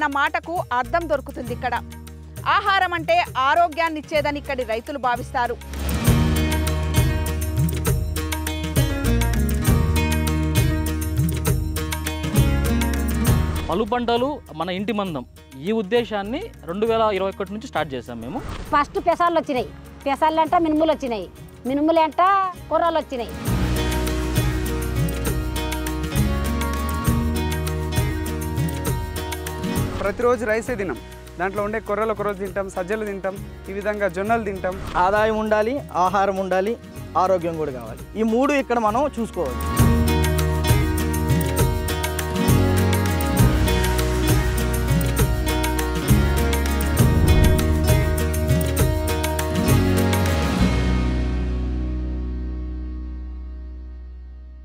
అన్న మాటకు అర్థం దొరుకుతుంది ఇక్కడ ఆహారం అంటే ఆరోగ్యాన్ని ఇచ్చేదని ఇక్కడి రైతులు భావిస్తారు పలు పంటలు మన ఇంటి మందం ఈ ఉద్దేశాన్ని రెండు వేల ఇరవై ఒకటి నుంచి స్టార్ట్ చేసాం మేము ఫస్ట్ పెసాలు వచ్చినాయి పెసాలు అంట మినుములు వచ్చినాయి మినుములు అంట కూరలు వచ్చినాయి ప్రతిరోజు రైసే తినాం దాంట్లో ఉండే కొర్రలు ఒకరోజు తింటాం సజ్జలు తింటాం ఈ విధంగా జొన్నలు తింటాం ఆదాయం ఉండాలి ఆహారం ఉండాలి ఆరోగ్యం కూడా కావాలి ఈ మూడు ఇక్కడ మనం చూసుకోవాలి